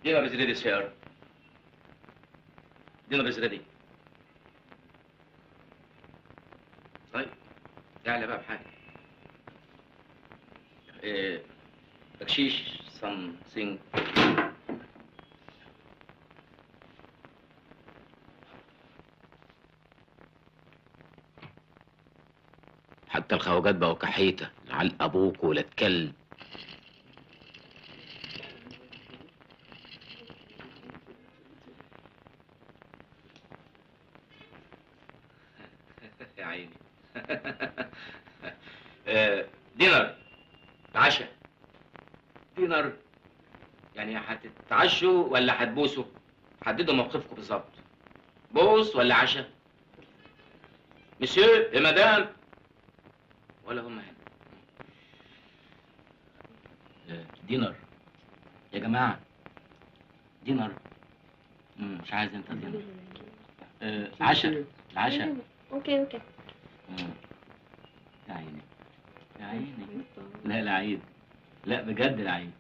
Dinner is ready, sir. Dinner is ready. طيب تعالى بقى بحاجة. إيه بكشيش something. حتى الخواجات بقوا كحيتة لعل أبوك ولاد كلب يا عيني آه، دينر عشاء دينر يعني هتتعشوا ولا هتبوسوا حددوا موقفكم بالظبط بوس ولا عشاء مسيو يا مدام ولا هم هنا آه، دينر يا جماعة دينر مم، مش عايز انت دينر آه، عشاء العشاء اوكي اوكي مم. يا عيني يا عيني لا لا عيب لا بجد لا عيب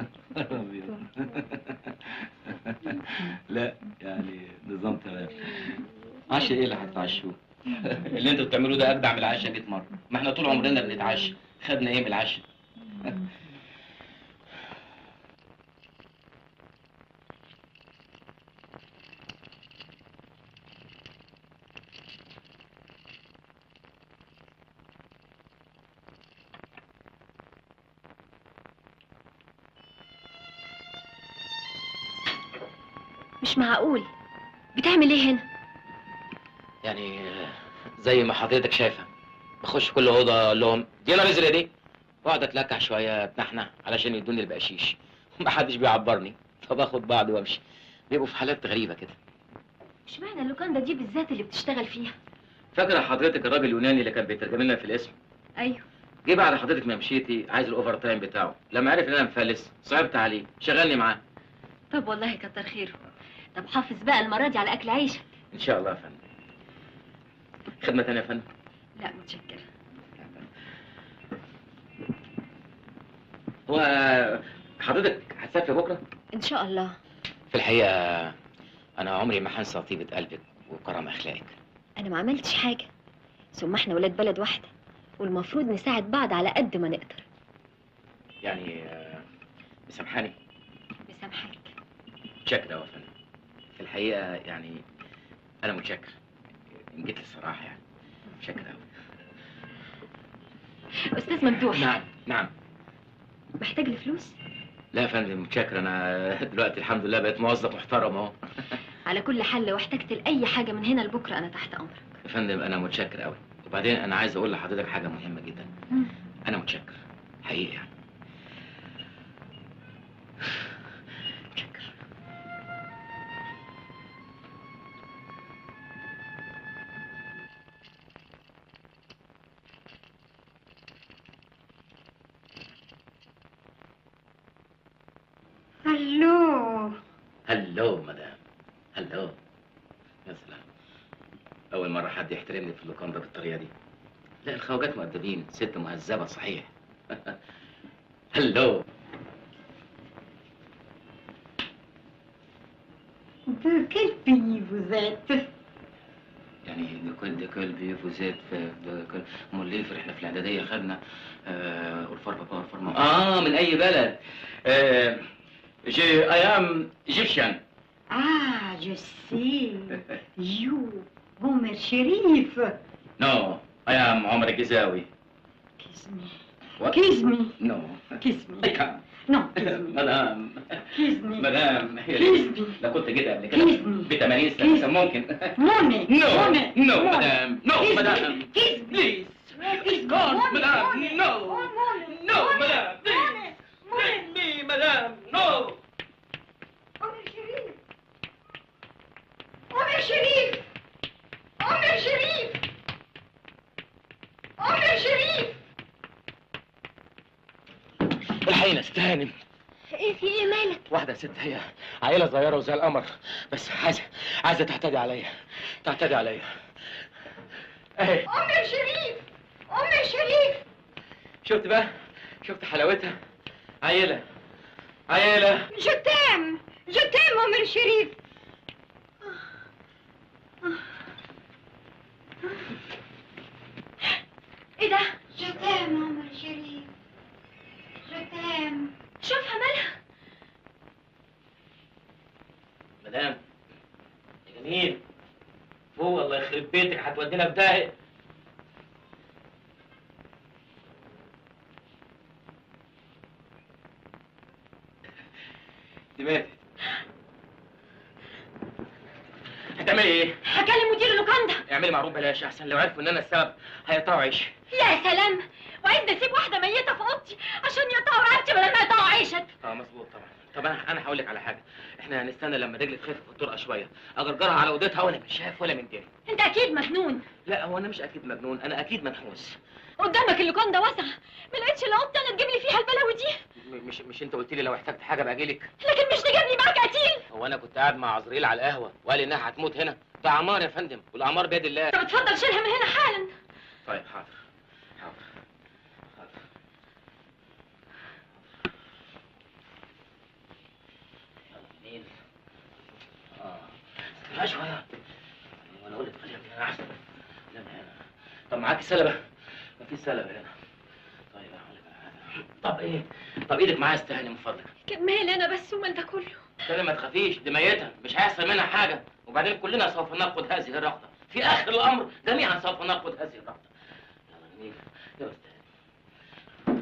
لا يعني نظام تمام عشاء ايه اللي هتتعشوه اللي انتوا بتعملوه ده اجدع من العشاء 100 مره ما احنا طول عمرنا بنتعشى خدنا ايه من العشاء مش معقول بتعمل ايه هنا يعني زي ما حضرتك شايفه بخش كل اوضه اقول لهم دي انا نزل دي واقعد اتلكع شويه بنحنه علشان يدوني البقشيش محدش بيعبرني فباخد بعض وامشي بيبقوا في حالات غريبه كده اشمعنى اللوكاندا دي بالذات اللي بتشتغل فيها فاكره حضرتك الراجل اليوناني اللي كان بيترجم لنا في الاسم ايوه جه بعد حضرتك ما مشيتي عايز الاوفر تايم بتاعه لما عرف ان انا مفلس صعبت عليه شغلني معاه طب والله كتر خيره طب حافظ بقى المره دي على اكل عيشك ان شاء الله يا فندم خدمه تانية يا فندم لا متشكره هو حضرتك هتسافر بكره ان شاء الله في الحقيقه انا عمري ما هنسى طيبه قلبك وكرم اخلاقك انا ما عملتش حاجه ثم احنا ولاد بلد واحده والمفروض نساعد بعض على قد ما نقدر يعني آه، مسامحاني مسامحك متشكر أوي يا فندم في الحقيقه يعني انا متشكر ان جيت للصراحه يعني متشكر أوي استاذ ممدوح نعم نعم محتاج لفلوس لا يا فندم متشكر انا دلوقتي الحمد لله بقيت موظف محترم اهو على كل حال لو احتجت لاي حاجه من هنا لبكره انا تحت امرك يا فندم انا متشكر قوي وبعدين انا عايز اقول لحضرتك حاجه مهمه جدا انا متشكر حقيقي يعني متشكر هلو هلو مدام هلو يا سلام اول مره حد يحترمني في اللوكاندا بالطريقه دي لا الخواجات مؤدبين ست مهذبه صحيح هلو De quel pays vous êtes يعني لكل ده كل بيفوزات في ده كل امال ليه في احنا في الاعداديه خدنا آه والفار بابا والفار ماما اه من اي بلد آه جي اي ام ايجيبشن Ah, je sais. You, Homer Sherif. نو اي ام عمر الجزاوي Kiss me. What? Kiss me. نو Kiss me. اي كان Non, kiss me. مدام Kiss me. مدام هي Kiss me. لو كنت جيت قبل كده Kiss me. ب 80 سنه كان ممكن Money. نو Money. نو Money. مدام نو Kiss me. مدام Kiss me. بليز Kiss me. God, Money, madame, money. no. Oh, money. No, Money. madame, please. Money. Take me, madame, no Homer Sherif. Homer Sherif. Homer Sherif. Homer Sherif. الحقيقة استهانم ايه في ايه مالك واحدة ست هي عيلة صغيرة وزي القمر بس عايزة عايزة تعتدي عليا تعتدي عليا اهي Homer Sherif. Homer Sherif. شفت بقى شفت حلاوتها عيلة عيلة Je t'aime. Je t'aime, عمر شريف ايه ده Je t'aime, عمر شريف Je t'aime شوفها مالها مدام يا جميل فوق والله يخرب بيتك هتودينا في داهيه دي ماتت هتعملي ايه؟ هكلم مدير اللوكاندا اعملي معروف بلاش احسن لو عرفوا ان انا السبب هيقطعوا عيش يا سلام وعايز اسيب واحده ميته في اوضتي عشان يقطعوا رقبتي ولا ما يقطعوا عيشك اه مظبوط طبعا طب انا انا هقول لك على حاجه احنا هنستنى لما رجلي تخف في الطرقه شويه اجرجرها على اوضتها ولا من شاف ولا من دري انت اكيد مجنون لا هو انا مش اكيد مجنون انا اكيد منحوس قدامك اللوكاندا واسعه ما لقيتش الا اوضتي انا تجيب لي فيها البلاوي دي م- مش مش انت قلت لي لو احتجت حاجه باجي لك لكن مش تجيب لي معاك قتيل هو انا كنت قاعد مع عزريل على القهوه وقال انها هتموت هنا ده عمار يا فندم والاعمار بيد الله طب اتفضل شيلها من هنا حالا طيب حاضر حاضر حاضر يلا نيل اه استنى شويه وانا اقول لك خليها من هنا احسن لا من هنا طب معاك سلبه مفيش سلبه هنا طيب هقول لك على حاجه طب ايه طب ايدك معايا استهاني من فضلك كمل انا بس ومال ده كله تاني ما تخافيش دي ميتة مش هيحصل منها حاجة وبعدين كلنا سوف نفقد هذه الرغبة في آخر الأمر جميعا سوف نفقد هذه الرغبة يلا جميل يا أستاذ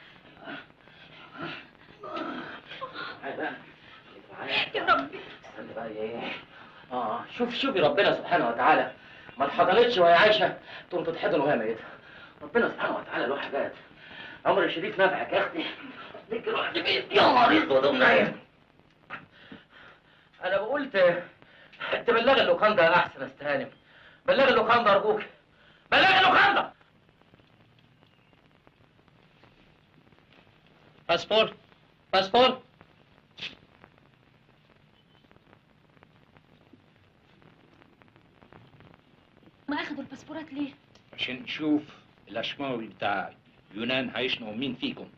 تعالي بقى. معايا. يا ربي استنى بقى يا ايه اه شوف شوفي ربنا سبحانه وتعالى ما اتحضنتش وهي عايشة تقوم تتحضن وهي ميتة ربنا سبحانه وتعالى له حاجات عمر الشريف نافعك يا اختي ليك روح بيت يا مريض ودوم نايم انا بقول ت- تبلغ اللوكاندا احسن استهانم بلغ اللوكاندا ارجوك بلغ اللوكاندا باسبور باسبور ما اخدوا الباسبورات ليه عشان نشوف الاشماوي بتاع يونان هيشنقوا مين فيكم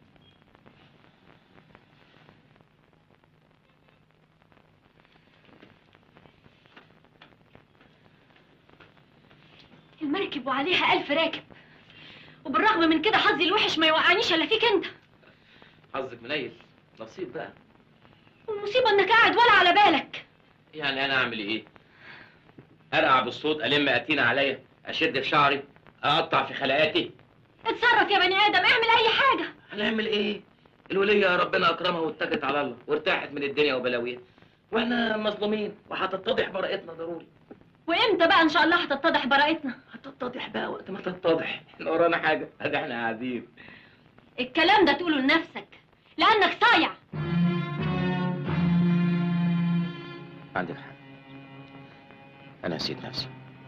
المركب وعليها ألف راكب وبالرغم من كده حظي الوحش ما يوقعنيش الا فيك انت حظك منيل نصيب بقى والمصيبه انك قاعد ولا على بالك يعني انا اعمل ايه ارقع بالصوت الم اتينا عليا اشد في شعري اقطع في خلقاتي اتصرف يا بني ادم اعمل اي حاجه هنعمل ايه الولية ربنا اكرمها واتكت على الله وارتاحت من الدنيا وبلاويها واحنا مظلومين وهتتضح براءتنا ضروري وامتى بقى ان شاء الله هتتضح براءتنا هتتضح بقى وقت ما تتضح احنا ورانا حاجه ادي احنا قاعدين الكلام ده تقوله لنفسك لانك صايع عندك حق انا نسيت نفسي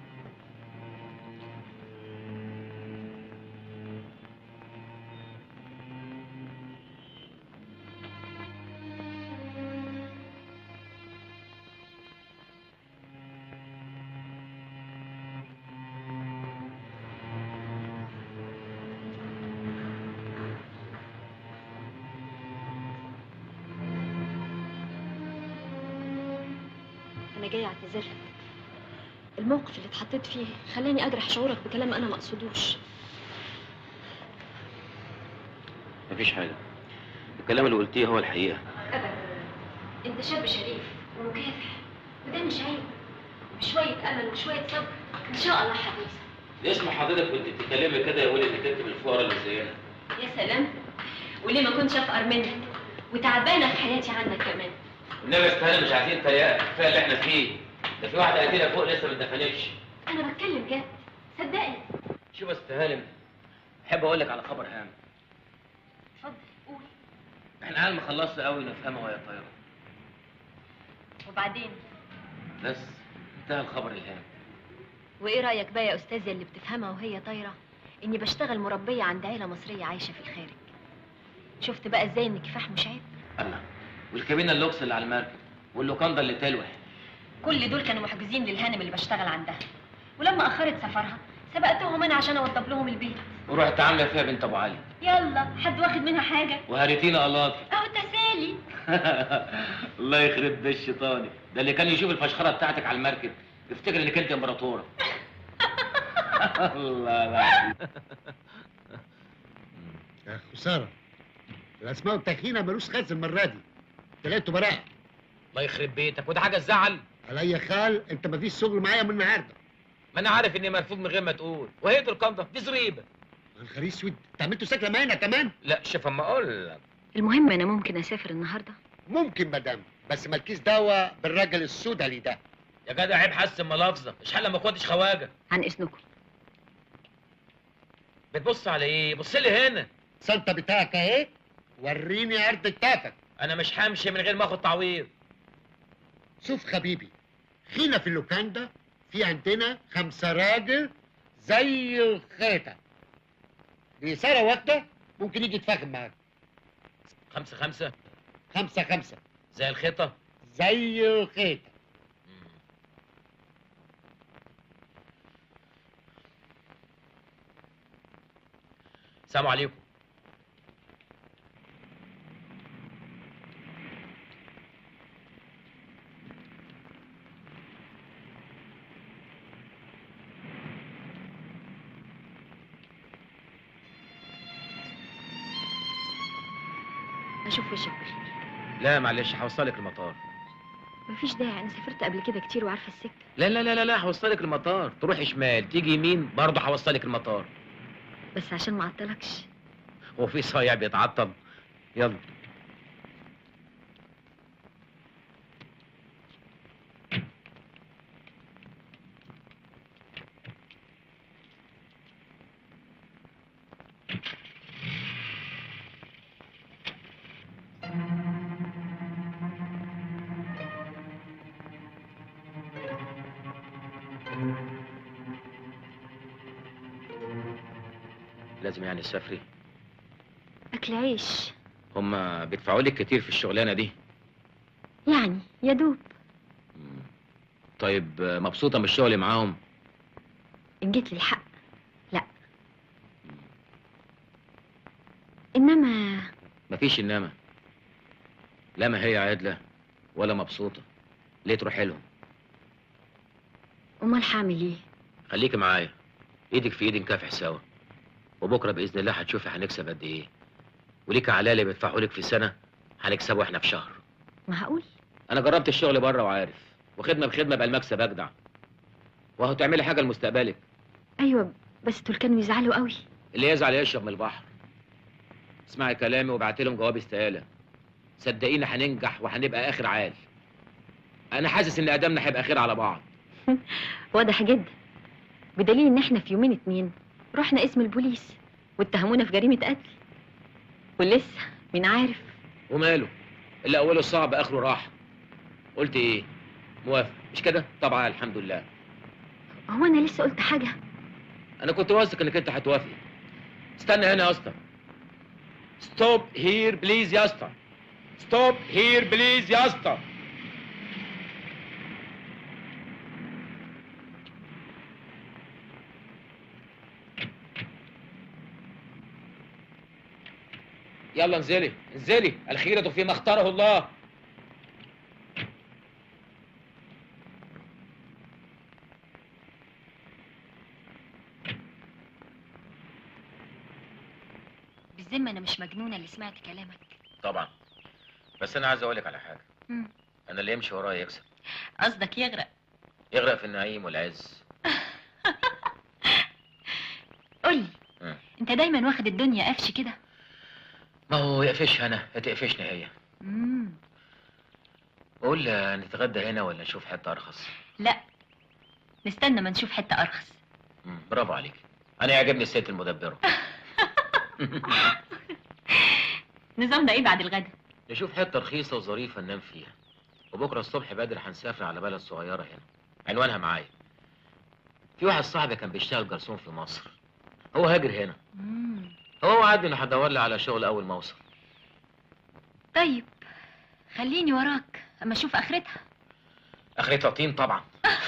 انا جاي اعتذر لك الموقف اللي اتحطيت فيه خلاني اجرح شعورك بكلام انا ما اقصدوش مفيش حاجه الكلام اللي قلتيه هو الحقيقه ابدا انت شاب شريف ومكافح وده مش عيب بشويه امل وشويه صبر ان شاء الله هتوصل اسم حضرتك كنت بتتكلمي كده يا ولد اللي تكتب الفقراء اللي زينا يا سلام وليه ما كنتش افقر منك وتعبانه في حياتي عنك كمان النبي استهانة مش عايزين تريقة كفايه اللي احنا فيه ده في واحده قتيله فوق لسه ما اتدفنتش انا بتكلم جد صدقني شوف يا ست هانم احب اقول لك على خبر هام اتفضل قول احنا عيال ما خلصنا قوي نفهمها وهي طايره وبعدين بس انتهى الخبر الهام وايه رايك بقى يا استاذه اللي بتفهمها وهي طايره اني بشتغل مربيه عند عيله مصريه عايشه في الخارج شفت بقى ازاي ان كفاح مش عيب الله والكابينه اللوكس اللي على المركب واللوكاندا اللي تلوح كل دول كانوا محجوزين للهانم اللي بشتغل عندها ولما اخرت سفرها سبقتهم انا عشان اوضب لهم البيت ورحت عامله فيها بنت ابو علي يلا حد واخد منها حاجه وهريتينا قلاطي اهو تسامح غالي الله يخرب بيت شيطاني ده اللي كان يشوف الفشخره بتاعتك على المركب يفتكر انك انت امبراطوره الله لا يا خساره الاسماء والتخينه ملوش خاز المره دي طلعتوا براءه الله يخرب بيتك وده حاجه تزعل على اي خال انت مفيش شغل معايا من النهارده ما انا عارف اني مرفوض من غير ما تقول وهي دي القمضه دي زريبه الخريج اسود انت عملتوا سكله معانا كمان لا شوف اما اقول لك المهم انا ممكن اسافر النهارده ممكن مدام بس مالكيش دعوه بالراجل السودالي ده يا جدع عيب حسن ملافظه مش حل ما كنتش خواجه عن اذنكم بتبص على ايه بص لي هنا السلطه بتاعك اهي وريني عرض كتافك انا مش همشي من غير ما اخد تعويض شوف حبيبي خينا في اللوكاندا في عندنا خمسة راجل زي الخيطة بإثارة واحدة ممكن يجي يتفاهم معاك خمسة خمسة خمسة خمسة زي الخيطة زي الخيطة السلام عليكم اشوف وشك بخير لا معلش هوصلك المطار مفيش داعي انا سافرت قبل كده كتير وعارفه السكه لا لا لا لا لا هوصلك المطار تروحي شمال تيجي يمين برضه هوصلك المطار بس عشان ما اعطلكش هو في صايع بيتعطل يلا لازم يعني تسافري اكل عيش هما بيدفعوا لك كتير في الشغلانه دي يعني يا دوب مم. طيب آه، مبسوطه من الشغل معاهم ان جيت لي الحق لا انما مفيش انما لا ما هي عادله ولا مبسوطه ليه تروحي لهم امال هعمل ايه خليكي معايا ايدك في ايد نكافح سوا وبكره باذن الله هتشوفي هنكسب قد ايه وليك على اللي بيدفعوا لك في سنه هنكسبه احنا في شهر معقول انا جربت الشغل بره وعارف وخدمه بخدمه بقى المكسب اجدع وهو تعملي حاجه لمستقبلك ايوه بس دول كانوا يزعلوا قوي اللي يزعل يشرب من البحر اسمعي كلامي وابعتي لهم جواب استقاله صدقيني هننجح وهنبقى اخر عال انا حاسس ان ادمنا هيبقى خير على بعض واضح جدا بدليل ان احنا في يومين اتنين رحنا اسم البوليس واتهمونا في جريمه قتل ولسه مين عارف وماله اللي اوله صعب اخره راحه قلت ايه موافق مش كده طبعا الحمد لله هو انا لسه قلت حاجه انا كنت واثق انك انت هتوافقي استنى هنا يا اسطى ستوب هير بليز يا اسطى ستوب هير بليز يا اسطى يلا انزلي انزلي الخيرة فيما اختاره الله بالذمه انا مش مجنونه اللي سمعت كلامك طبعا بس انا عايز اقولك على حاجه مم. انا اللي يمشي ورايا يكسب قصدك يغرق يغرق في النعيم والعز قولي مم. انت دايما واخد الدنيا قفش كده ما هو يقفش انا تقفشني هي مم. قول نتغدى هنا ولا نشوف حته ارخص لا نستنى ما نشوف حته ارخص مم، برافو عليك انا يعجبني الست المدبره نظامنا ايه بعد الغدا نشوف حته رخيصه وظريفه ننام فيها وبكره الصبح بدري هنسافر على بلد صغيره هنا عنوانها معايا في واحد صاحبي كان بيشتغل جرسون في مصر هو هاجر هنا مم. هو وعدني انه هدور لي على شغل اول ما اوصل طيب خليني وراك اما اشوف اخرتها اخرتها طين طبعا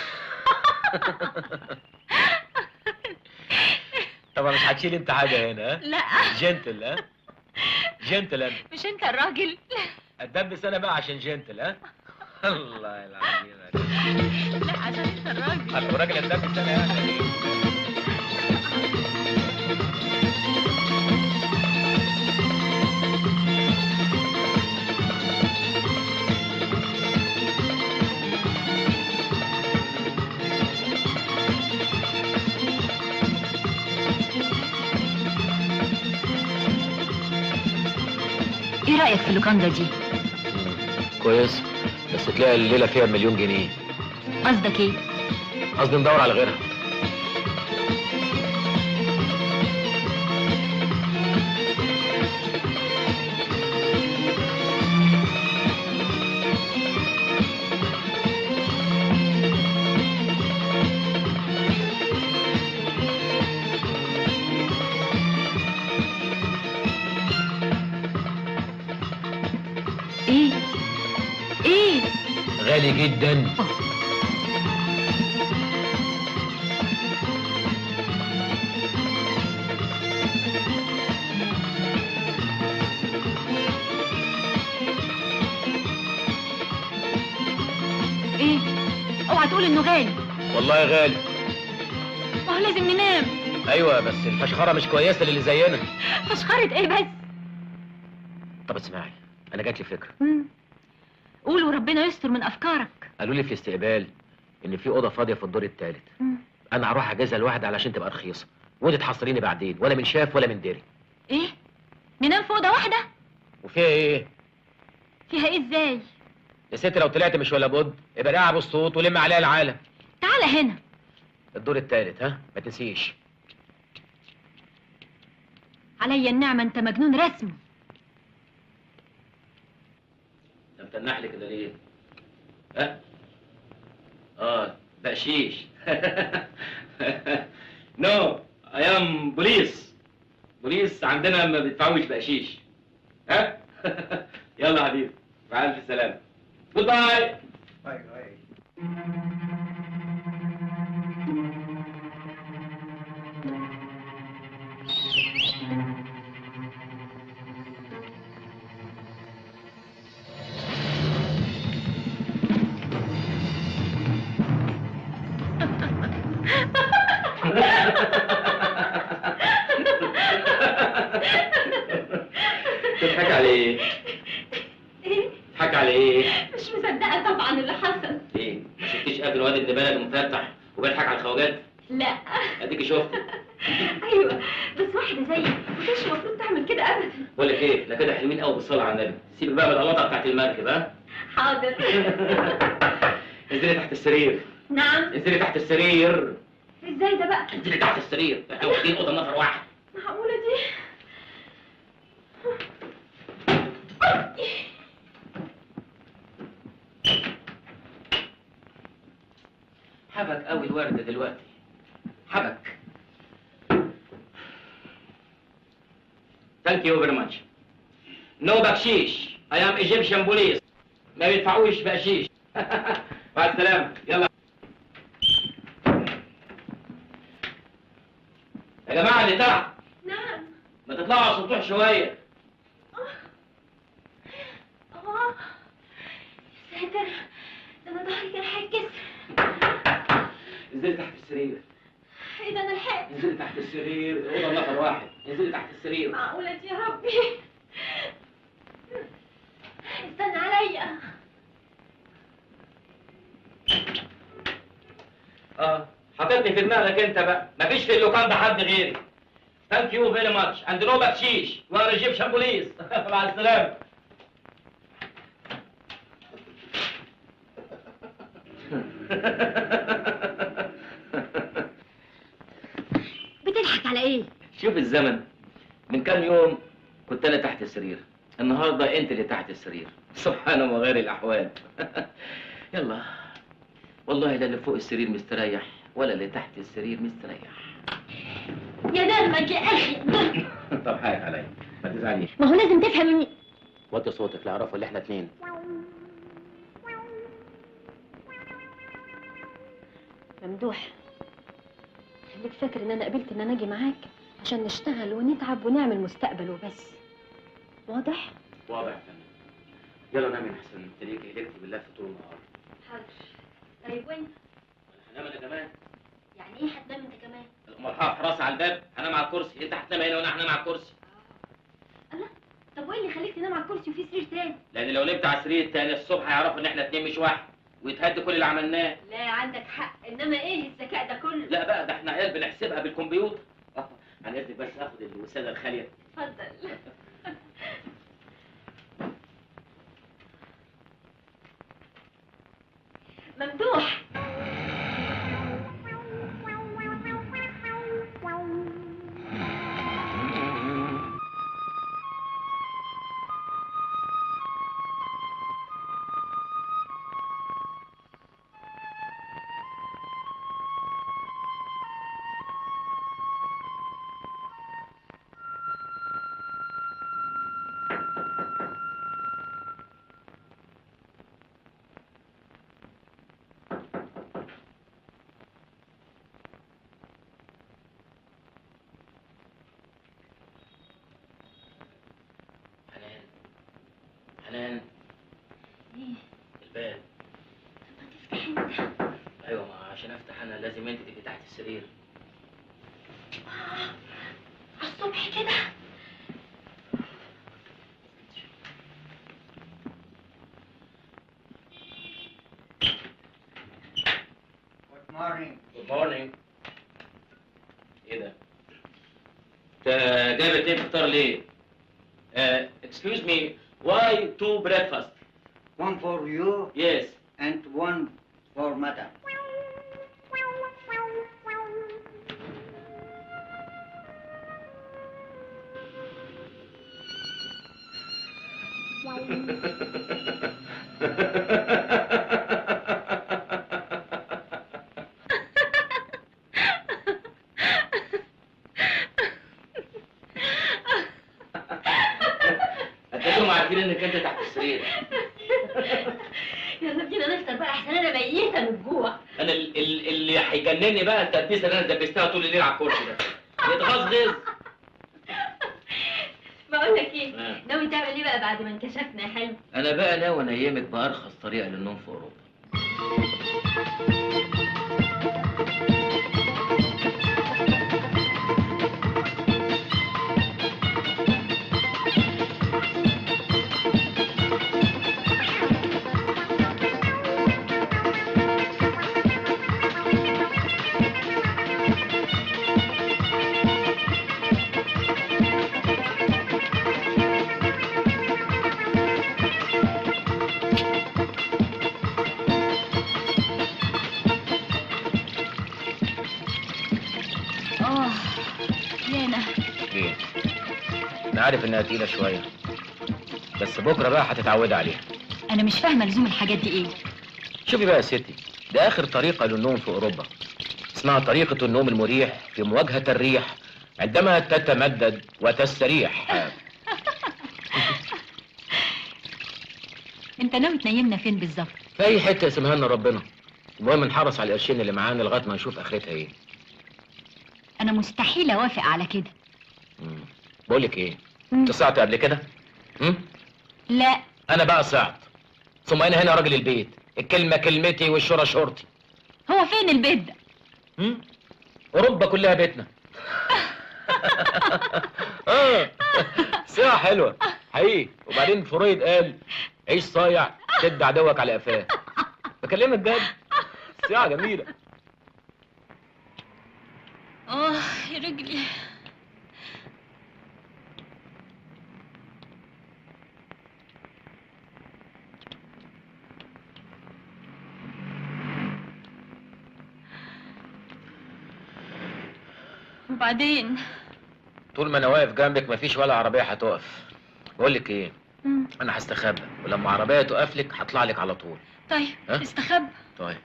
طبعا مش هتشيل انت حاجه هنا ها لا جنتل ها جنتل انا مش انت الراجل اتدبس انا بقى عشان جنتل ها الله العظيم لا عشان انت الراجل انا راجل اتدبس انا يعني ايه رايك في اللوكاندا دي كويس بس تلاقي الليله فيها مليون جنيه قصدك ايه قصدي ندور على غيرها ايه ايه غالي جدا ايه اوعى تقول انه غالي والله غالي ما هو لازم ننام ايوه بس الفشخره مش كويسه للي زينا فشخرة ايه بس طب اسمعي انا جات لي فكره مم. قول وربنا يستر من افكارك قالوا لي في الاستقبال ان في اوضه فاضيه في الدور الثالث مم. انا هروح اجازها لواحد علشان تبقى رخيصه وانت تحصريني بعدين ولا من شاف ولا من دري ايه ننام في اوضه واحده وفيها ايه فيها ايه ازاي يا ست لو طلعت مش ولا بد يبقى نلعب الصوت ولم عليها العالم تعالى هنا الدور الثالث ها ما تنسيش عليا النعمه انت مجنون رسم انت متنح لي كده ليه ها اه بقشيش نو اي ام بوليس بوليس عندنا ما بيدفعوش بقشيش ها يلا يا حبيبي مع الف سلامه جود باي تضحك على ايه؟ ايه تضحك على ايه؟ مش مصدقه طبعا اللي حصل ايه؟ ما شفتيش قبل الواد ابن بلد المفتح وبيضحك على الخواجات؟ لا اديكي شفتي ايوه بس واحده زيي ما كانش المفروض تعمل كده ابدا بقول لك ايه؟ ده كده حلوين قوي بالصلاه على النبي سيبك بقى من القلاطه بتاعت المركب ها؟ حاضر انزلي تحت السرير نعم انزلي تحت السرير ازاي ده بقى انزلي تحت السرير احنا واخدين اوضه نفر واحد معقوله دي حبك قوي الورد دلوقتي حبك ثانك يو فيري ماتش نو بكشيش اي ام ايجيبشن بوليس ما بيدفعوش بقشيش مع السلامه يلا يا جماعه اللي تحت نعم ما تطلعوا على السطوح شويه اه يا ساتر ده انا ظهري كان هيتكسر انزلي تحت السرير ايه ده انا لحقت انزلي تحت السرير الاوضه نفر واحد انزلي تحت السرير معقوله دي يا ربي استنى عليا اه حطيتني في دماغك انت بقى مفيش في اللوكان ده حد غيري ثانك يو فيري ماتش اند نو بكشيش وانا ايجيبشن بوليس مع السلامه بتضحك على ايه شوف الزمن من كام يوم كنت انا تحت السرير النهارده انت اللي تحت السرير سبحان وغير الاحوال يلا والله لا اللي فوق السرير مستريح ولا اللي تحت السرير مستريح يا دمك يا اخي طب حقك عليا ما تزعليش ما هو لازم تفهم اني وطي صوتك لا اعرفه اللي احنا اتنين ممدوح خليك فاكر ان انا قبلت ان انا اجي معاك عشان نشتغل ونتعب ونعمل مستقبل وبس واضح واضح يا فندم يلا نام يا حسن تريك هلكت بالله في طول النهار حاضر طيب وانت انا هنام انا كمان يعني ايه هتنام انت كمان امال هقف راسي على الباب هنام على الكرسي انت هتنام هنا وانا هنام على الكرسي الله طب وايه اللي خليك تنام على الكرسي وفي سرير تاني لان لو نمت على السرير التاني الصبح هيعرفوا ان احنا اتنين مش واحد ويتهد كل اللي عملناه لا عندك حق انما ايه الذكاء ده كله لا بقى ده احنا عيال بنحسبها بالكمبيوتر آه، عن اذنك بس اخد الوساده الخاليه اتفضل ممدوح حنان حنان ايه الباب طب ما تفتح انت ايوه ما عشان افتح انا لازم انت تبقي تحت السرير على الصبح كده Good morning. Good morning. ايه ده؟ انت جايب اتنين فطار ليه؟ Uh, excuse me, why two breakfast? One for you Yes. and one for madam. هتلاقيهم عارفين انك انت تحت السرير يلا بينا نفطر بقى احسن انا ميته من الجوع انا ال- ال- اللي هيجنني بقى التدبيسه اللي انا دبستها طول الليل على الكرسي ده يتغزغز بقول لك ايه آه. ناوي تعمل ايه بقى بعد ما انكشفنا يا حلو انا بقى ناوي انيمك بارخص طريقه للنوم في اوروبا اه يانا ايه انا عارف انها تقيله شويه بس بكره بقى هتتعودي عليها انا مش فاهمه لزوم الحاجات دي ايه شوفي بقى يا ستي ده اخر طريقه للنوم في اوروبا اسمها طريقه النوم المريح في مواجهه الريح عندما تتمدد وتستريح انت ناوي تنيمنا فين بالظبط في اي حته يسمها لنا ربنا المهم نحرص على القرشين اللي معانا لغايه ما نشوف اخرتها ايه انا مستحيل اوافق على كده مم. بقول لك ايه مم. انت صعت قبل كده مم؟ لا انا بقى صعت ثم انا هنا راجل البيت الكلمه كلمتي والشورى شورتي هو فين البيت ده مم؟ اوروبا كلها بيتنا اه ساعة حلوة حقيقي وبعدين فرويد قال عيش صايع شد عدوك على قفاه بكلمك جد ساعة جميلة اه يا رجلي وبعدين طول ما انا واقف جنبك مفيش ولا عربية هتقف بقول لك ايه مم. انا هستخبى ولما عربية تقف لك هطلع لك على طول طيب ها؟ استخبى طيب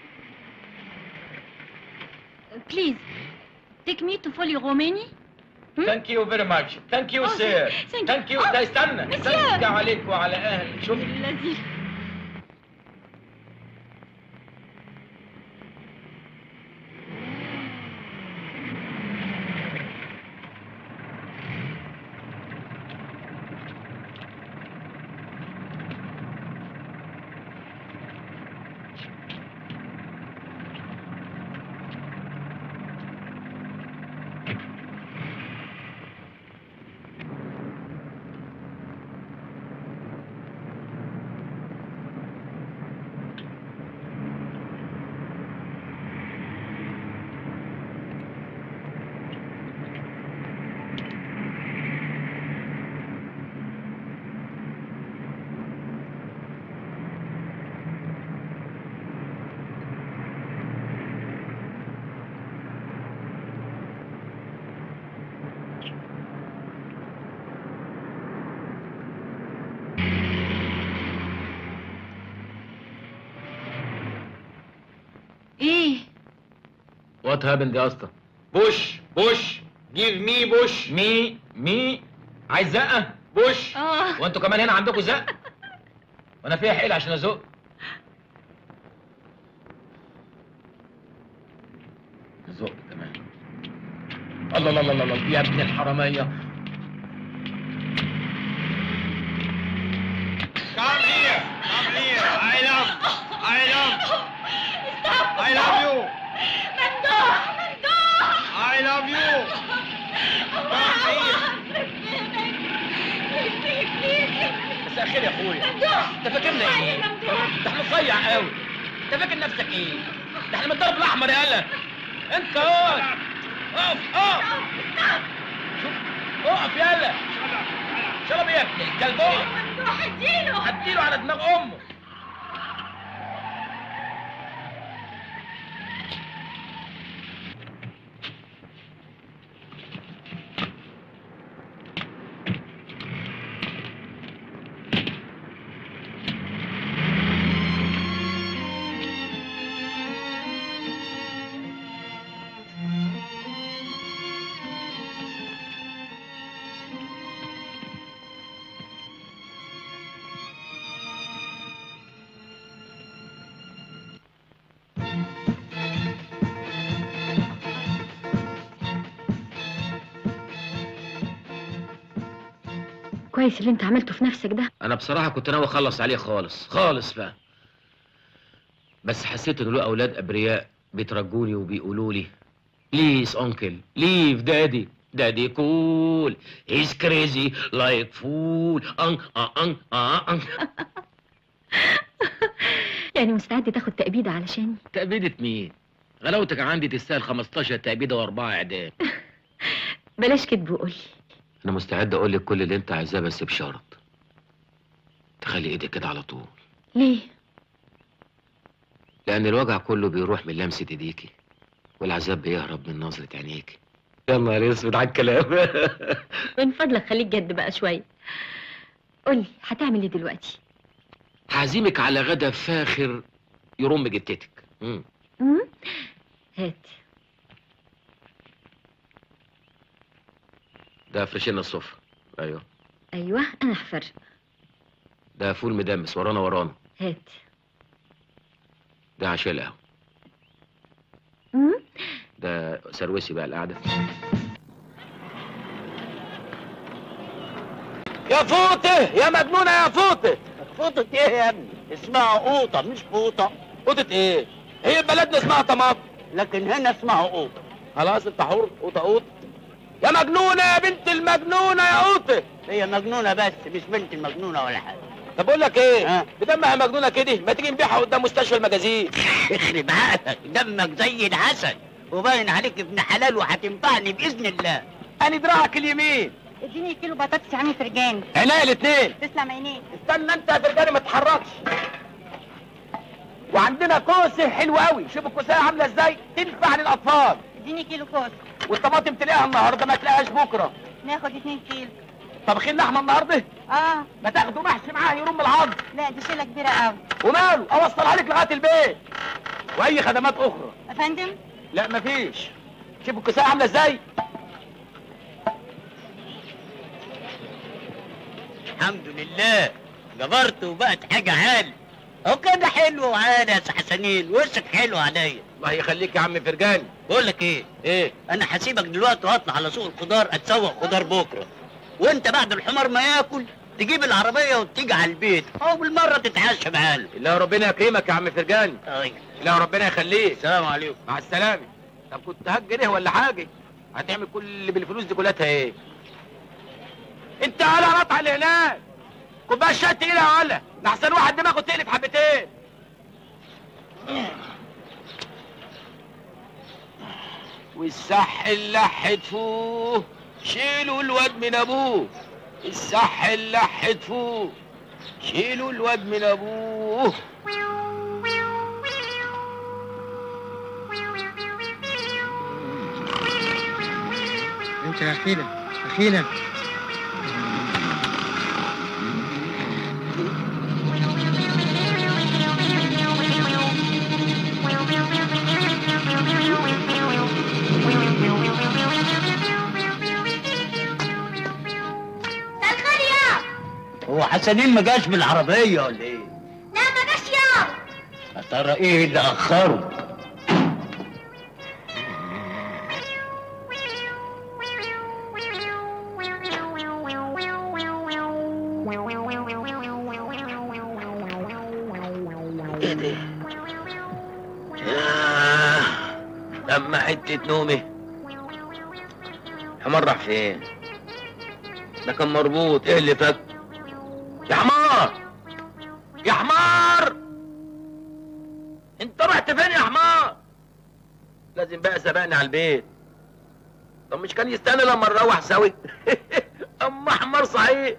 Please, take me to Folly Romani. ثانك يو فيري ماتش ثانك يو Oh, سير thank you. ثانك يو Oh, ده استنى monsieur. استنى عليك وعلى اهلك شوف الذي ايه وات هابند يا اسطى بوش بوش جيف مي بوش مي مي عايز زقه بوش اه وانتوا كمان هنا عندكم زق وانا فيها حيل عشان ازق زق كمان الله الله الله الله يا ابن الحراميه Come here. Come here. I love. I love. I love you. ممدوح ممدوح I love you. Come here. مساء الخير يا اخويا ممدوح انت فاكرنا ايه؟ ممدوح ده احنا صيع قوي انت فاكر نفسك ايه؟ ده احنا من الضرب الاحمر يالا انت اقف اقف اقف شوف اقف يالا شرب يا ابني الكلب اقف ممدوح اديله هديله على دماغ امه كويس اللي انت عملته في نفسك ده انا بصراحه كنت ناوي اخلص عليه خالص خالص بقى بس حسيت ان له اولاد ابرياء بيترجوني وبيقولوا لي بليز انكل ليف دادي دادي كول هيز كريزي لايك فول ان ان ان يعني مستعد تاخد تأبيدة علشاني تأبيدة مين؟ غلاوتك عندي تستاهل 15 تأبيدة وأربعة إعدام بلاش كدب وقولي أنا مستعد أقول لك كل اللي أنت عايزاه بس بشرط تخلي إيدك كده على طول ليه لأن الوجع كله بيروح من لمسة إيديكي والعذاب بيهرب من نظرة عينيكي يا نهار اسود على الكلام من فضلك خليك جد بقى شوية قولي هتعمل ايه دلوقتي هعزمك على غدا فاخر يرم جتتك مم. مم؟ هات ده فرشنا السفرة أيوه ايوه انا هفرق ده فول مدمس ورانا ورانا هات ده عشاء القهوة مم؟ ده سروسي بقى القعدة يا فوطه يا مجنونه يا فوطه فوطه ايه يا ابني اسمها قوطه مش فوطه قوطه ايه هي بلدنا اسمها طماط لكن هنا اسمها قوطه خلاص انت حر قوطه قوطه يا مجنونه يا بنت المجنونه يا قوطه هي مجنونه بس مش بنت المجنونه ولا حاجه طب بقول لك ايه بدمها مجنونه كده ما تيجي نبيعها قدام مستشفى المجازين يخرب عقلك دمك زي العسل وباين عليك ابن حلال وهتنفعني باذن الله انا دراعك اليمين اديني كيلو بطاطس يا عم فرجاني عينيا الاثنين تسلم عينيك استنى انت يا فرجاني ما تتحركش وعندنا كوسه حلوه قوي شوف الكوسه عامله ازاي تنفع للاطفال اديني كيلو كوس والطماطم تلاقيها النهارده ما تلاقيهاش بكره ناخد اتنين كيلو طبخين لحمه النهارده اه ما تاخدوا محشي معاه يرم العظم لا دي شيله كبيره قوي وماله اوصلها لك لغايه البيت واي خدمات اخرى يا فندم لا مفيش شوف الكوسه عامله ازاي الحمد لله جبرت وبقت حاجة عال هو كده حلو وعال يا سي حسنين وشك حلو عليا الله يخليك يا عم فرجاني بقول لك ايه ايه انا هسيبك دلوقتي واطلع على سوق الخضار اتسوق خضار بكره وانت بعد الحمار ما ياكل تجيب العربيه وتيجي على البيت او بالمره تتعشى معانا الله ربنا يكرمك يا عم فرجاني طيب الله ربنا يخليك السلام عليكم مع السلامة طب كنت هجر ايه ولا حاجة هتعمل كل اللي بالفلوس دي كلها ايه انت ولا رطع اللي هناك كوبايه شاي تقيله يا ولا لحسن واحد دماغه تقلب حبتين والصح اللح تفوه شيلوا الواد من ابوه الصح اللح تفوه شيلوا الواد من ابوه انت يا اخينا اخينا الخير يا هو حسنين ما جاش بالعربيه ولا ايه لا ما جاش يا يا ترى ايه اللي اخره ايه ده ياه لما حتة نومي حمار راح فين ده كان مربوط ايه اللي فك يا حمار يا حمار انت رحت فين يا حمار لازم بقى سبقني على البيت طب مش كان يستنى لما نروح سوي اما حمار صحيح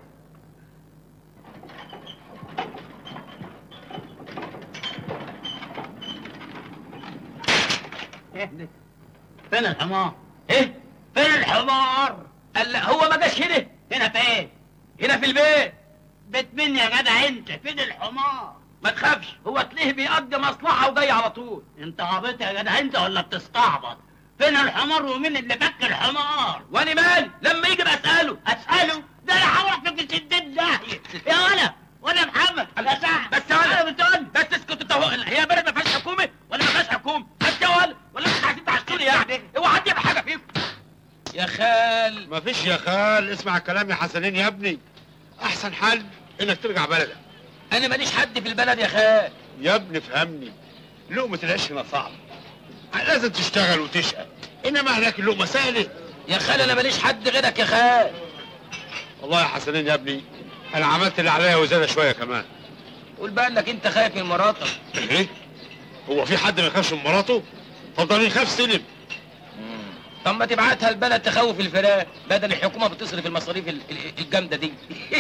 فين الحمار ايه فين الحمار قال لا هو ما جاش هنا هنا فين هنا في البيت بيت مين يا جدع انت فين الحمار ما تخافش هو تلاقيه بيقضي مصلحة وجاي على طول انت عبيط يا جدع انت ولا بتستعبط فين الحمار ومين اللي فك الحمار وانا مال لما يجي بسأله اساله ده انا هروح في ستين داهيه يا ولا ولا محمد يا سعد بس يا ولد. انا بتقول بس اسكت انت هو هي بلد ما فيهاش حكومة ولا ما فيهاش حكومة بس يا ولد ولا انتوا عايزين تعشوني يعني اوعى حد يعمل حاجة فيكم يا خال مفيش يا خال اسمع الكلام يا حسنين يا ابني احسن حل انك ترجع بلدك انا ماليش حد في البلد يا خال يا ابني فهمني لقمة العيش هنا صعب لازم تشتغل وتشقى انما هناك اللقمة سهلة يا خال انا ماليش حد غيرك يا خال والله يا حسنين يا ابني انا عملت اللي عليا وزيادة شوية كمان قول بقى انك انت خايف من مراتك ايه هو في حد ما يخافش من مراته فضل يخاف سلم طب ما تبعتها البلد تخوف الفراق بدل الحكومة بتصرف المصاريف ال- ال- الجامدة دي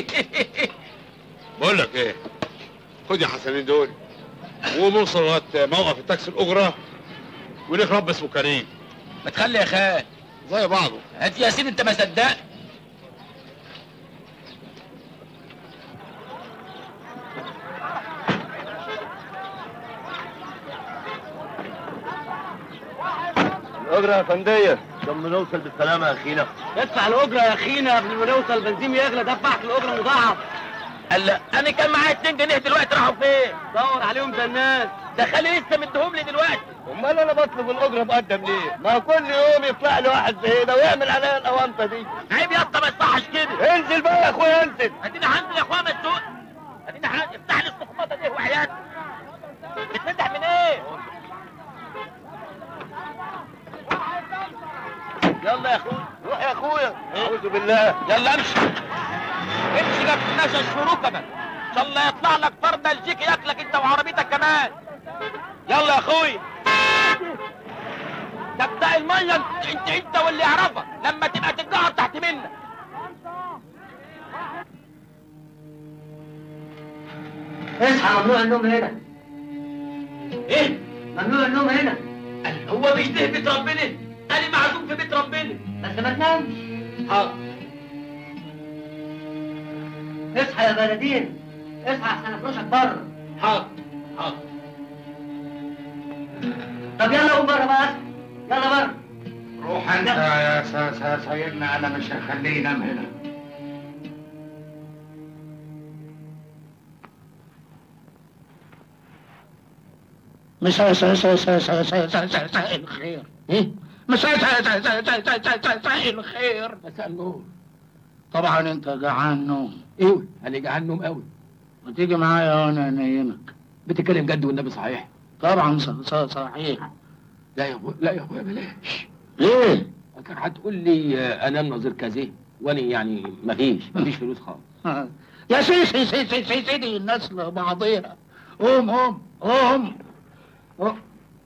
بقول لك ايه خد يا حسنين دول ونوصل لغايه موقف التاكسي الاجره وليك رب اسمه كريم ما تخلي يا خال زي بعضه هات يا سيدي انت ما صدقت الاجره يا فنديه لما نوصل بالسلامه يا اخينا ادفع الاجره يا اخينا قبل ما نوصل بنزين يغلى دفعك الاجره مضاعف قال لا انا كان معايا 2 جنيه دلوقتي راحوا فين دور عليهم زي الناس ده خالي لسه مديهم لي دلوقتي امال انا بطلب الاجره مقدم ليه ما كل يوم يطلع لي واحد زي ده ويعمل عليا الاونطه دي عيب يا اسطى ما يصحش كده انزل بقى يا اخويا انزل ادينا هنزل يا اخويا ما تسوق ادينا هنزل افتح لي الصخمطه دي وحياتك بتفتح من ايه يلا يا اخويا روح يا اخويا اعوذ بالله يلا امشي امشي جنب الناس الشروكة ان شاء الله يطلع لك فرد الجيك ياكلك انت وعربيتك كمان يلا يا اخويا ده بتاع الميه انت انت, انت واللي يعرفك لما تبقى تتجعر تحت منك اصحى ممنوع النوم هنا ايه ممنوع النوم هنا قال هو مش ده بيت ربنا انا معزوم في بيت ربنا بس ما تنامش حاضر اصحى يا بلدين اصحى عشان افرشك بره حاضر حاضر طب يلا قوم بره بقى اصحى يلا بره روح انت يا سا- سا- سيدنا انا مش هخليه ينام هنا مساء مساء مساء مساء مساء مساء مساء مساء الخير مساء مساء مساء مساء مساء مساء مساء مساء الخير مساء النور طبعا انت جعان نوم ايوه انا جعان نوم قوي وتيجي معايا وانا انيمك بتتكلم جد والنبي صحيح طبعا ص- ص- صحيح لا يا ابويا لا يا ابويا بلاش ليه؟ كان هتقول لي آه، انام نظير كذا وانا يعني مفيش مفيش فلوس خالص يا سي سي سي سي سي سيدي الناس لبعضيها قوم قوم قوم قوم.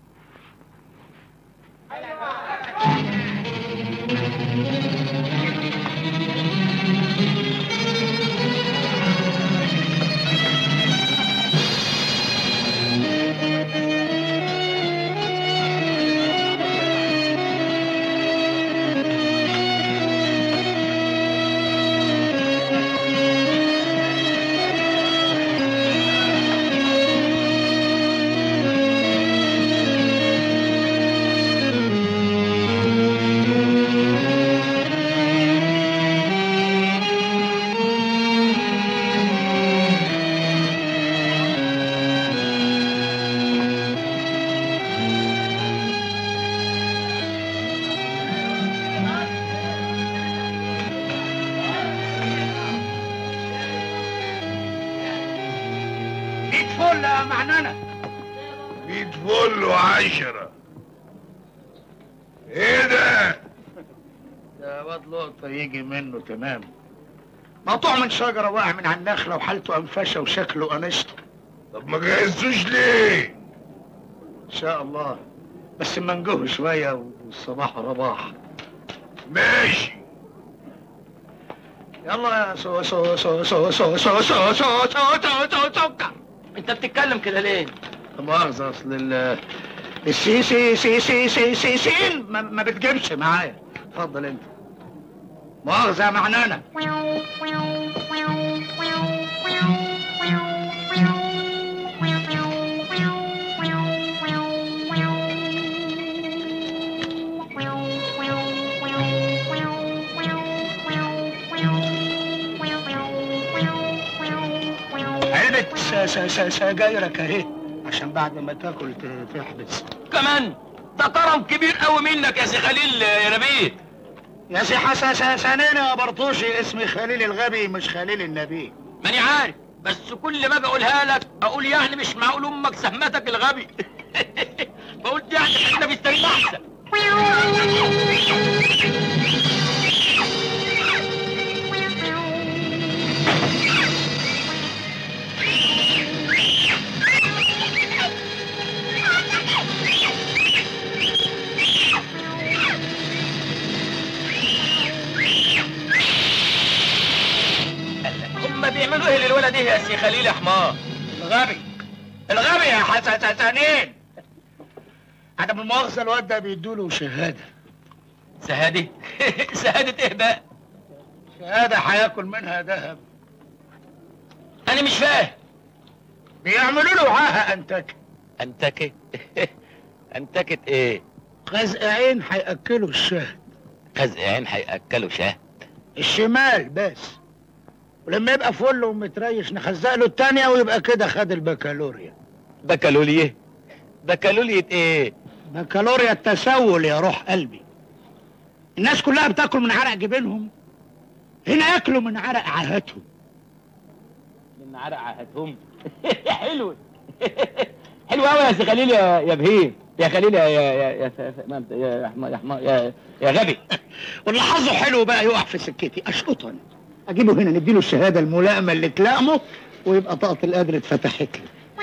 ميت فل يا معنانة ميت فل وعشرة ايه ده؟ ده واد لقطة يجي منه تمام مقطوع من شجرة واقع من على النخلة وحالته أنفشة وشكله أنشطة طب ما جهزتوش ليه؟ إن شاء الله بس منجوه شوية والصباح رباح ماشي يلا يا سو سو سو سو سو سو سو سو سو سو سو سكر انت بتتكلم كده ليه لا مؤاخذة أصل ال السي سي سي سي سي سي سين ما, ما بتجيبش معايا اتفضل أنت مؤاخذة يا معنانة علبة س- س- س- سجايرك اهي عشان بعد ما تاكل ت- تحبس كمان ده كرم كبير قوي منك يا سي خليل يا نبيل يا سي حسن سنين يا برطوشي اسمي خليل الغبي مش خليل النبي ماني عارف بس كل ما اجي اقولها لك اقول يعني مش معقول امك سهمتك الغبي بقول يعني خلينا في السرير احسن هم بيعملوا ايه للولد ايه يا سي خليل يا حمار الغبي الغبي يا حسن سنين عدم المؤاخذة الواد ده بيدوله شهادة شهادة شهادة ايه بقى شهادة هياكل منها ذهب انا مش فاهم بيعملوا له عاهة أنتك انتكت انتكت ايه خزقعين هيأكلوا الشهد خزق عين هياكلوا شهد الشمال بس ولما يبقى فل ومتريش نخزق له التانية ويبقى كده خد البكالوريا بكالوليه بكالولية ايه بكالوريا التسول يا روح قلبي الناس كلها بتاكل من عرق جبينهم هنا ياكلوا من عرق عاهتهم من عرق عهدهم حلو حلو قوي يا سي خليل يا يا بهيم يا خليل يا يا يا يا ف- ف- ما- يا حما- يا حما- يا يا غبي واللي حظه حلو بقى يقع في سكتي اشقطه انا اجيبه هنا نديله الشهاده الملائمه اللي تلائمه ويبقى طاقه القدر اتفتحت له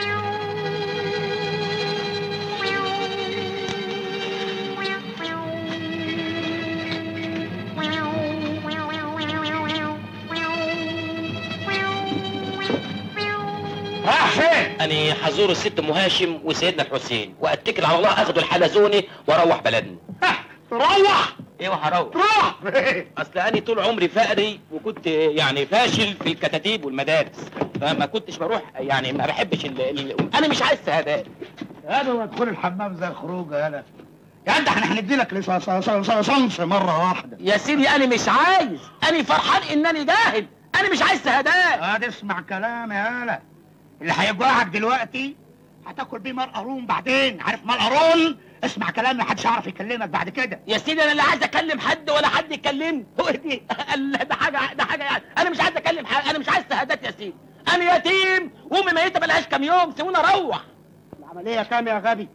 راح فين؟ انا حزور الست ام هاشم وسيدنا الحسين واتكل على الله اخدوا الحلزوني واروح بلدنا روح ايه وهروح روح اصل انا طول عمري فقري وكنت يعني فاشل في الكتاتيب والمدارس فما كنتش بروح يعني ما بحبش ال... ال... انا مش عايز شهادات هذا وادخل الحمام زي الخروج يالا يا انت احنا هندي لك لصنص مره واحده يا سيدي انا مش عايز انا فرحان انني جاهل انا مش عايز شهادات هاد اسمع كلام يا هلا اللي هيوجعك دلوقتي هتاكل بيه مال قارون بعدين عارف مال قارون اسمع كلامي محدش يعرف يكلمك بعد كده يا سيدي انا لا عايز اكلم حد ولا حد يكلمني هو دي لا، ده حاجه ده حاجه يعني انا مش عايز اكلم حد انا مش عايز شهادات يا سيدي انا يتيم وامي ميته بقالهاش كام يوم سيبوني اروح العمليه كام يا غبي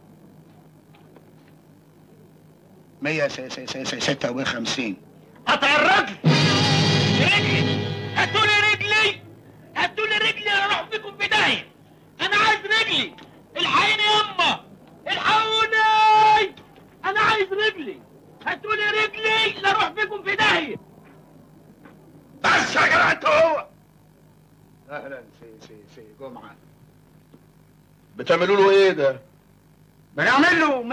156 قطع الرجل رجلي هاتوا لي رجلي هاتوا لي رجلي انا اروح بيكم في داهيه انا عايز رجلي الحقيني يما الحقوني انا عايز رجلي هاتوا لي رجلي لا اروح بيكم في داهيه بس يا جدع انت هو اهلا سي سي سي جمعه بتعملوا له ايه ده؟ بنعمل له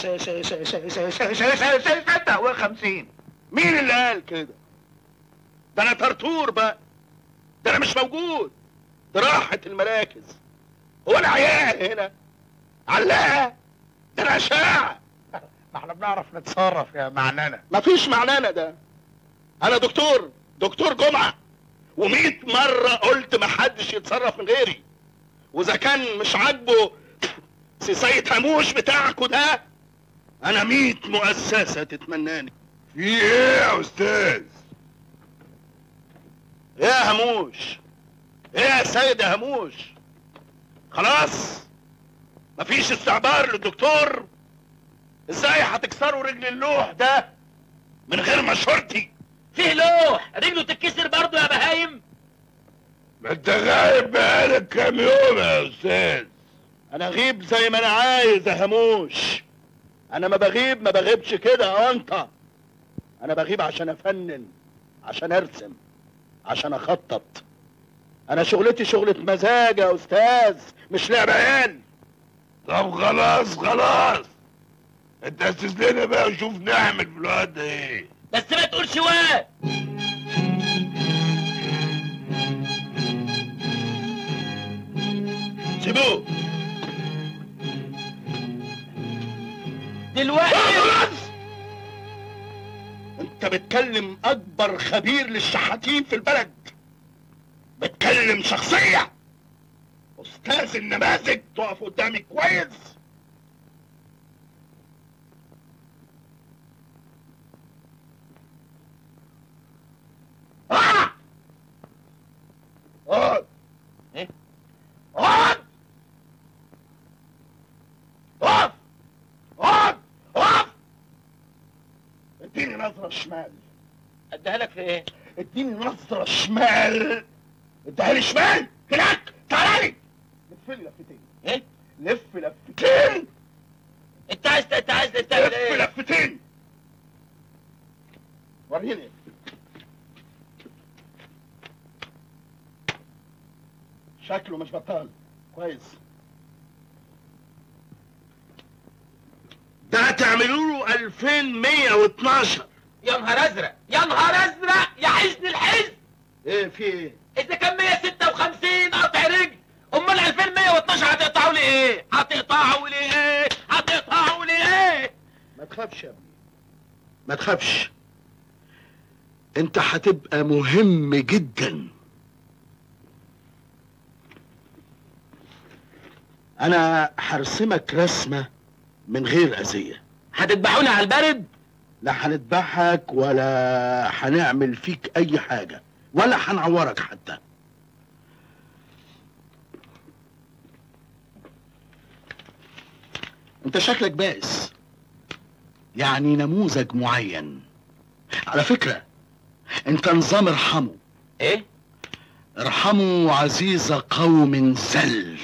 156 مين اللي قال كده؟ ده انا طرطور بقى ده انا مش موجود ده راحت المراكز هو انا عيال هنا علاقه ده انا اشاعه ما احنا بنعرف نتصرف يا معنانا مفيش معنانا ده انا دكتور دكتور جمعه ومئة مرة قلت محدش يتصرف من غيري واذا كان مش عاجبه سيسية هموش بتاعكوا ده انا مئة مؤسسة تتمناني في ايه يا استاذ ايه يا هموش ايه يا سيد يا هموش خلاص مفيش استعبار للدكتور ازاي هتكسروا رجل اللوح ده من غير مشورتي فيه لوح رجله تتكسر برضه يا بهايم ما انت غايب بقالك كام يوم يا استاذ انا اغيب زي ما انا عايز يا هموش انا ما بغيب ما بغيبش كده يا انت انا بغيب عشان افنن عشان ارسم عشان اخطط انا شغلتي شغلة مزاج يا استاذ مش لعب عيال طب خلاص خلاص انت اسس لنا بقى وشوف نعمل في الوقت ده ايه بس ما تقولش واد سيبوه دلوقتي خلاص انت بتكلم اكبر خبير للشحاتين في البلد بتكلم شخصية استاذ النماذج تقف قدامي كويس آه! اقعد ايه؟ اقعد اقف اقعد اقف اديني نظرة شمال اديها لك في ايه؟ اديني نظرة شمال اديها لي شمال هناك تعالى لي لف لي لفتين ايه؟ لف لفتين انت عايز انت عايز تعمل لف ايه؟ لفتين وريني شكله مش بطال كويس ده تعملوا له 2112 يا نهار ازرق يا نهار ازرق يا حزن الحزن ايه في ايه؟ اذا كان 156 قطع رجل امال 2112 هتقطعوا لي ايه؟ هتقطعوا لي ايه؟ هتقطعوا لي ايه؟ ما تخافش يا ابني ما تخافش انت هتبقى مهم جدا انا هرسمك رسمة من غير اذية هتذبحوني على البرد؟ لا هنذبحك ولا هنعمل فيك اي حاجة ولا هنعورك حتى انت شكلك بائس يعني نموذج معين على فكرة انت نظام ارحموا ايه؟ ارحموا عزيز قوم زل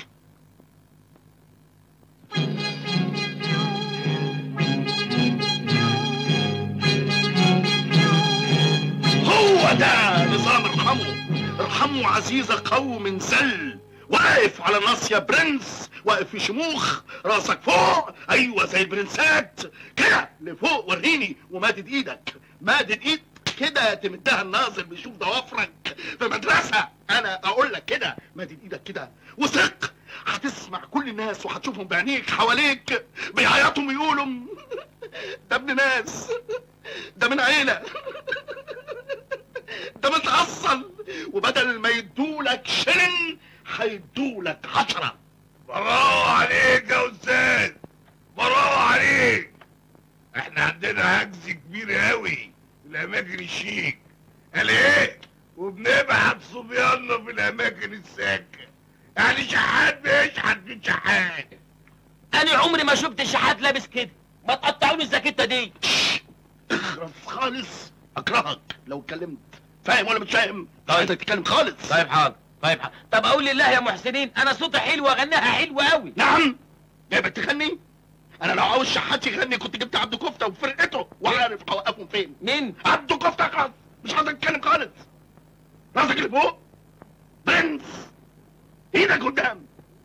هو ده نظام ارحموا ارحموا عزيز قوم زل واقف على ناصية برنس واقف في شموخ راسك فوق ايوه زي البرنسات كده لفوق وريني ومادد ايدك مادد ايد كده تمدها الناظر بيشوف ضوافرك في مدرسة انا اقول لك كده مادد ايدك كده وثق هتسمع كل الناس وهتشوفهم بعينيك حواليك بيعيطوا ويقولوا ده ابن ناس ده من عيلة ده متأصل وبدل ما يدولك شلن هيدولك عشرة برافو عليك يا استاذ برافو عليك احنا عندنا هجز كبير قوي في الاماكن الشيك قال ايه وبنبعت صبياننا في الاماكن الساكنه يعني شحات بيشحت من شحات انا عمري ما شفت شحات لابس كده ما تقطعوني الزاكيته دي اخرس خالص اكرهك لو اتكلمت فاهم ولا مش فاهم؟ طيب انت تتكلم خالص طيب حاضر طيب حاضر طب اقول لله يا محسنين انا صوتي حلو واغنيها حلو قوي نعم جايبك تغني انا لو عاوز شحات يغني كنت جبت عبد كفته وفرقته وعارف اوقفهم فين مين عبد كفته خلاص مش عايز اتكلم خالص راسك اللي فوق برنس ايدك قدام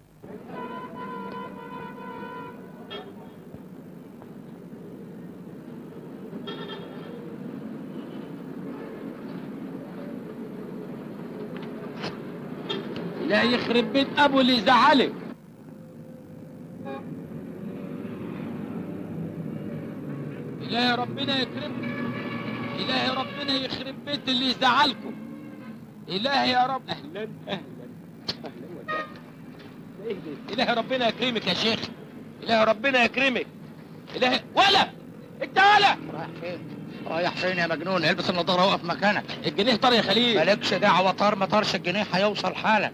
لا يخرب بيت ابو اللي زعلك إلهي ربنا يكرمكم إلهي ربنا يخرب بيت اللي يزعلكم إلهي يا رب أهلا أهلا أهلا وسهلا إيه ده؟ إلهي ربنا يكرمك يا شيخ إلهي ربنا يكرمك إلهي ولا أنت ولا رايح فين؟ رايح فين يا مجنون؟ البس النضاره وقف مكانك الجنيه طار يا خليل مالكش دعوه طار ما طارش الجنيه هيوصل حالا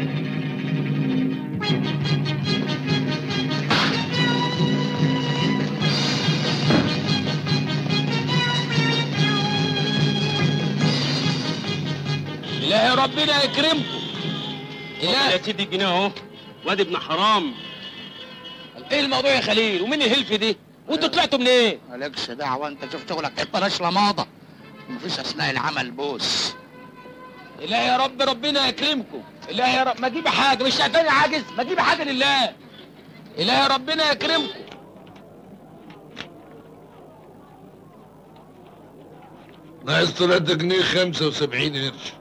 إلهي ربنا يكرمكم إلهي يا سيدي الجنيه اهو واد ابن حرام ايه الموضوع يا خليل ومين الهلف دي وانتوا طلعتوا منين مالكش دعوه انت شوف شغلك بلاش لماضه مفيش اثناء العمل بوس إلهي يا رب ربنا يكرمكم إلهي يا رب ما تجيب حاجة مش شايفاني عاجز ما تجيب حاجة لله إلهي ربنا يكرمكم ناقص 3 جنيه 75 قرش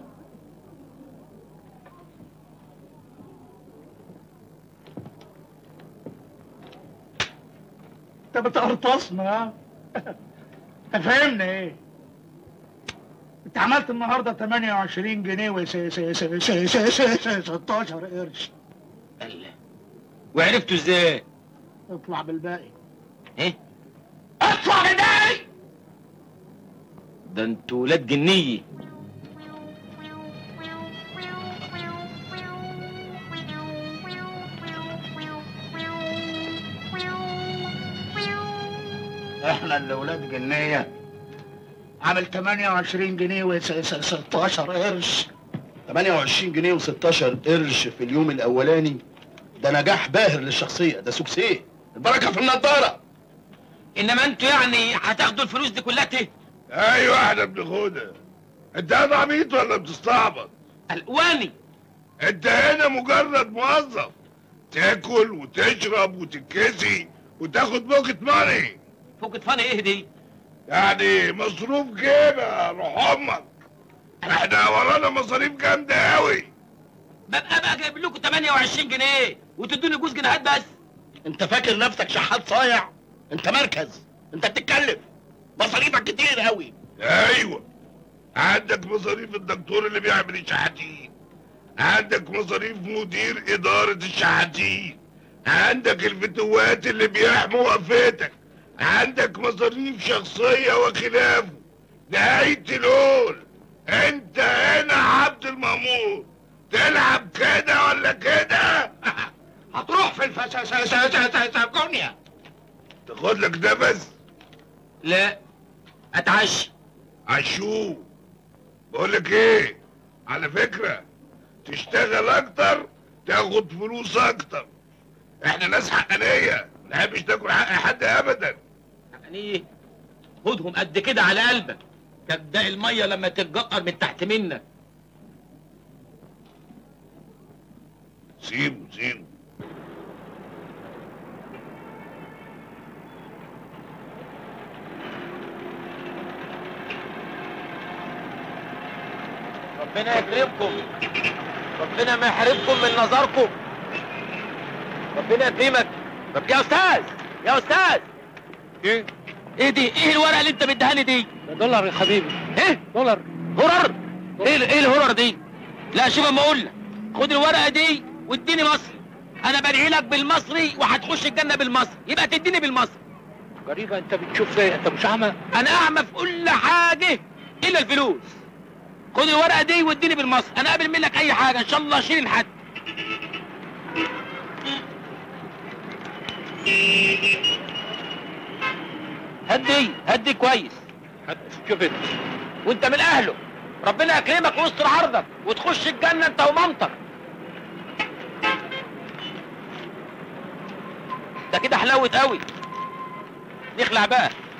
انت بتقرطصنا ها انت فاهمني ايه انت عملت النهارده 28 جنيه و 16 قرش وعرفتوا ازاي اطلع بالباقي ايه اطلع بالباقي ده انتوا ولاد جنيه احنا اللي ولاد جنيه عامل 28 جنيه و 16 قرش 28 جنيه و16 قرش في اليوم الاولاني ده نجاح باهر للشخصيه ده سوكسيه البركه في النضاره انما انتوا يعني هتاخدوا الفلوس دي كلها ته ايوه احنا بناخدها انت هذا عبيط ولا بتستعبط الواني انت هنا مجرد موظف تاكل وتشرب وتتكسي وتاخد بوكت ماني فوق فاني ايه دي يعني مصروف جيبه روح امك احنا ورانا مصاريف جامده قوي ببقى بقى جايب لكم 28 جنيه وتدوني جوز جنيهات بس انت فاكر نفسك شحات صايع انت مركز انت بتتكلف مصاريفك كتير قوي ايوه عندك مصاريف الدكتور اللي بيعمل الشحاتين عندك مصاريف مدير اداره الشحاتين عندك الفتوات اللي بيحموا وقفتك عندك مصاريف شخصيه وخلافه نهايه الهول انت هنا عبد المأمور تلعب كده ولا كده هتروح في الفساسكونيا تاخد لك نفس لا اتعشى عشوه بقول لك ايه على فكره تشتغل اكتر تاخد فلوس اكتر احنا ناس حقانيه ما نحبش تاكل حق حد ابدا يعني ايه خدهم قد كده على قلبك كبداء الميه لما تتجقر من تحت منك سيبه سيبه ربنا يكرمكم ربنا ما يحرمكم من نظركم ربنا يكرمك طب يا استاذ يا استاذ ايه ايه دي ايه الورقه اللي انت مديهاني دي دولار يا حبيبي ايه دولار هرر ايه ايه الهرر دي لا شوف اما اقول لك خد الورقه دي واديني مصر انا بدعي لك بالمصري وهتخش الجنه بالمصري يبقى تديني بالمصري غريبة انت بتشوف زي انت مش اعمى انا اعمى في كل حاجه الا الفلوس خد الورقه دي واديني بالمصري انا قابل منك اي حاجه ان شاء الله اشيل حد هدي هدي كويس شوف انت وانت من اهله ربنا يكرمك ويستر عرضك وتخش الجنه انت ومامتك ده كده حلاوه قوي نخلع بقى